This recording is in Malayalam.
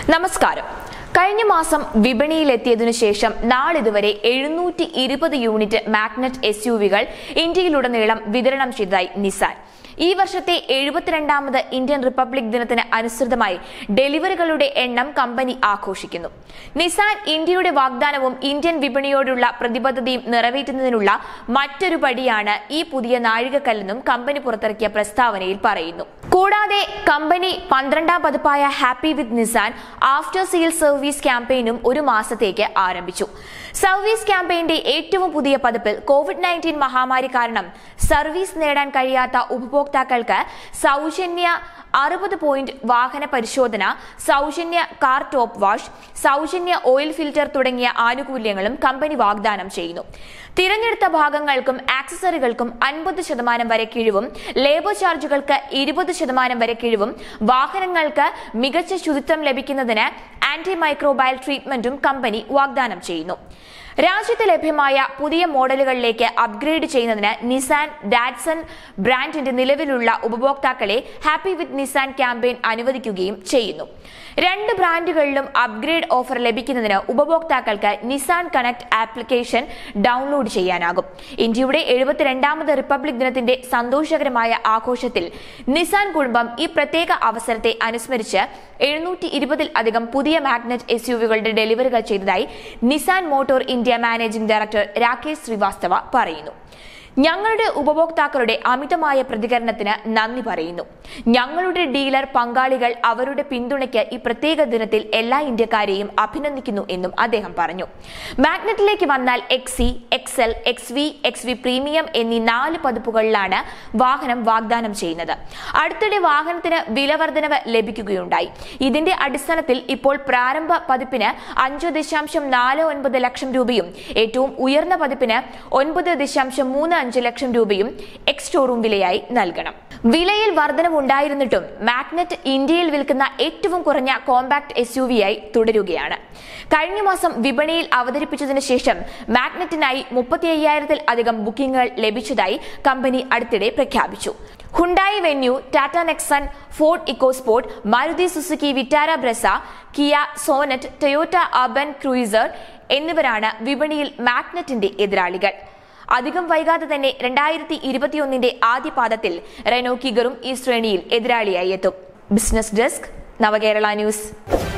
നമസ്കാരം കഴിഞ്ഞ മാസം വിപണിയിലെത്തിയതിനു ശേഷം നാളിതുവരെ എഴുന്നൂറ്റി ഇരുപത് യൂണിറ്റ് മാഗ്നറ്റ് എസ് യു വികൾ ഇന്ത്യയിലുടനീളം വിതരണം ചെയ്തതായി നിസാൻ ഈ വർഷത്തെ എഴുപത്തിരണ്ടാമത് ഇന്ത്യൻ റിപ്പബ്ലിക് ദിനത്തിന് അനുസൃതമായി ഡെലിവറികളുടെ എണ്ണം കമ്പനി ആഘോഷിക്കുന്നു നിസാൻ ഇന്ത്യയുടെ വാഗ്ദാനവും ഇന്ത്യൻ വിപണിയോടുള്ള പ്രതിബദ്ധതയും നിറവേറ്റുന്നതിനുള്ള മറ്റൊരു പടിയാണ് ഈ പുതിയ നാഴികക്കല്ലെന്നും കമ്പനി പുറത്തിറക്കിയ പ്രസ്താവനയിൽ പറയുന്നു കൂടാതെ കമ്പനി പന്ത്രണ്ടാം പതിപ്പായ happy with Nissan after sale service ക്യാമ്പയിനും ഒരു മാസത്തേക്ക് ആരംഭിച്ചു സർവീസ് ക്യാമ്പയിന്റെ ഏറ്റവും പുതിയ പതിപ്പിൽ കോവിഡ് നയൻറ്റീൻ മഹാമാരി കാരണം സർവീസ് നേടാൻ കഴിയാത്ത ഉപഭോക്താക്കൾക്ക് സൗജന്യ അറുപത് പോയിന്റ് വാഹന പരിശോധന സൗജന്യ കാർ ടോപ്പ് വാഷ് സൗജന്യ ഓയിൽ ഫിൽറ്റർ തുടങ്ങിയ ആനുകൂല്യങ്ങളും കമ്പനി വാഗ്ദാനം ചെയ്യുന്നു തിരഞ്ഞെടുത്ത ഭാഗങ്ങൾക്കും ആക്സസറികൾക്കും അൻപത് ശതമാനം വരെ കിഴിവും ലേബർ ചാർജുകൾക്ക് ഇരുപത് ശതമാനം വരെ കിഴിവും വാഹനങ്ങൾക്ക് മികച്ച ശുചിത്വം ലഭിക്കുന്നതിന് ആന്റി മൈക്രോബയൽ ട്രീറ്റ്മെന്റും കമ്പനി വാഗ്ദാനം ചെയ്യുന്നു രാജ്യത്ത് ലഭ്യമായ പുതിയ മോഡലുകളിലേക്ക് അപ്ഗ്രേഡ് ചെയ്യുന്നതിന് നിസാൻ ഡാറ്റ്സൺ ബ്രാൻഡിന്റെ നിലവിലുള്ള ഉപഭോക്താക്കളെ ഹാപ്പി വിത്ത് നിസാൻ ക്യാമ്പയിൻ അനുവദിക്കുകയും ചെയ്യുന്നു രണ്ട് ബ്രാൻഡുകളിലും അപ്ഗ്രേഡ് ഓഫർ ലഭിക്കുന്നതിന് ഉപഭോക്താക്കൾക്ക് നിസാൻ കണക്ട് ആപ്ലിക്കേഷൻ ഡൗൺലോഡ് ചെയ്യാനാകും ഇന്ത്യയുടെ എഴുപത്തിരണ്ടാമത് റിപ്പബ്ലിക് ദിനത്തിന്റെ സന്തോഷകരമായ ആഘോഷത്തിൽ നിസാൻ കുടുംബം ഈ പ്രത്യേക അവസരത്തെ അനുസ്മരിച്ച് എഴുന്നൂറ്റി ഇരുപതിൽ അധികം പുതിയ മാഗ്നറ്റ് എസ് യുവികളുടെ ഡെലിവറികൾ ചെയ്തതായി Nissan motor India managing director Rakesh Srivastava പറയുന്നു ഞങ്ങളുടെ ഉപഭോക്താക്കളുടെ അമിതമായ പ്രതികരണത്തിന് നന്ദി പറയുന്നു ഞങ്ങളുടെ ഡീലർ പങ്കാളികൾ അവരുടെ പിന്തുണയ്ക്ക് ഈ പ്രത്യേക ദിനത്തിൽ എല്ലാ ഇന്ത്യക്കാരെയും അഭിനന്ദിക്കുന്നു എന്നും അദ്ദേഹം പറഞ്ഞു മാഗ്നറ്റിലേക്ക് വന്നാൽ XE XL X V X V premium എന്നീ നാല് പതിപ്പുകളിലാണ് വാഹനം വാഗ്ദാനം ചെയ്യുന്നത് അടുത്തിടെ വാഹനത്തിന് വിലവർദ്ധനവ് ലഭിക്കുകയുണ്ടായി ഇതിന്റെ അടിസ്ഥാനത്തിൽ ഇപ്പോൾ പ്രാരംഭ പതിപ്പിന് അഞ്ച് ദശാംശം നാല് ഒൻപത് ലക്ഷം രൂപയും ഏറ്റവും ഉയർന്ന പതിപ്പിന് ഒൻപത് ദശാംശം മൂന്ന് അഞ്ച് ലക്ഷം രൂപയും എക്സ് ഷോറൂം വിലയായി നൽകണം വിലയിൽ വർധനവുണ്ടായിരുന്നിട്ടും മാഗ്നറ്റ് ഇന്ത്യയിൽ വിൽക്കുന്ന ഏറ്റവും കുറഞ്ഞ കോമ്പാക്ട് എസ് യു ആയി തുടരുകയാണ് കഴിഞ്ഞ മാസം വിപണിയിൽ അവതരിപ്പിച്ചതിന് ശേഷം മാഗ്നറ്റിനായി മുപ്പത്തി അയ്യായിരത്തിൽ അധികം ബുക്കിംഗുകൾ ലഭിച്ചതായി കമ്പനി അടുത്തിടെ പ്രഖ്യാപിച്ചു Hyundai Venue Tata Nexon Ford EcoSport Maruti Suzuki Vitara Brezza Kia Sonet Toyota Urban Cruiser എന്നിവരാണ് വിപണിയിൽ മാഗ്നറ്റിന്റെ എതിരാളികൾ അധികം വൈകാതെ തന്നെ രണ്ടായിരത്തി ഇരുപത്തിയൊന്നിന്റെ ആദ്യ പാദത്തിൽ റെനോ കിഗറും ഈ ശ്രേണിയിൽ എതിരാളിയായി എത്തും ബിസിനസ് ഡെസ്ക് നവകേരള ന്യൂസ്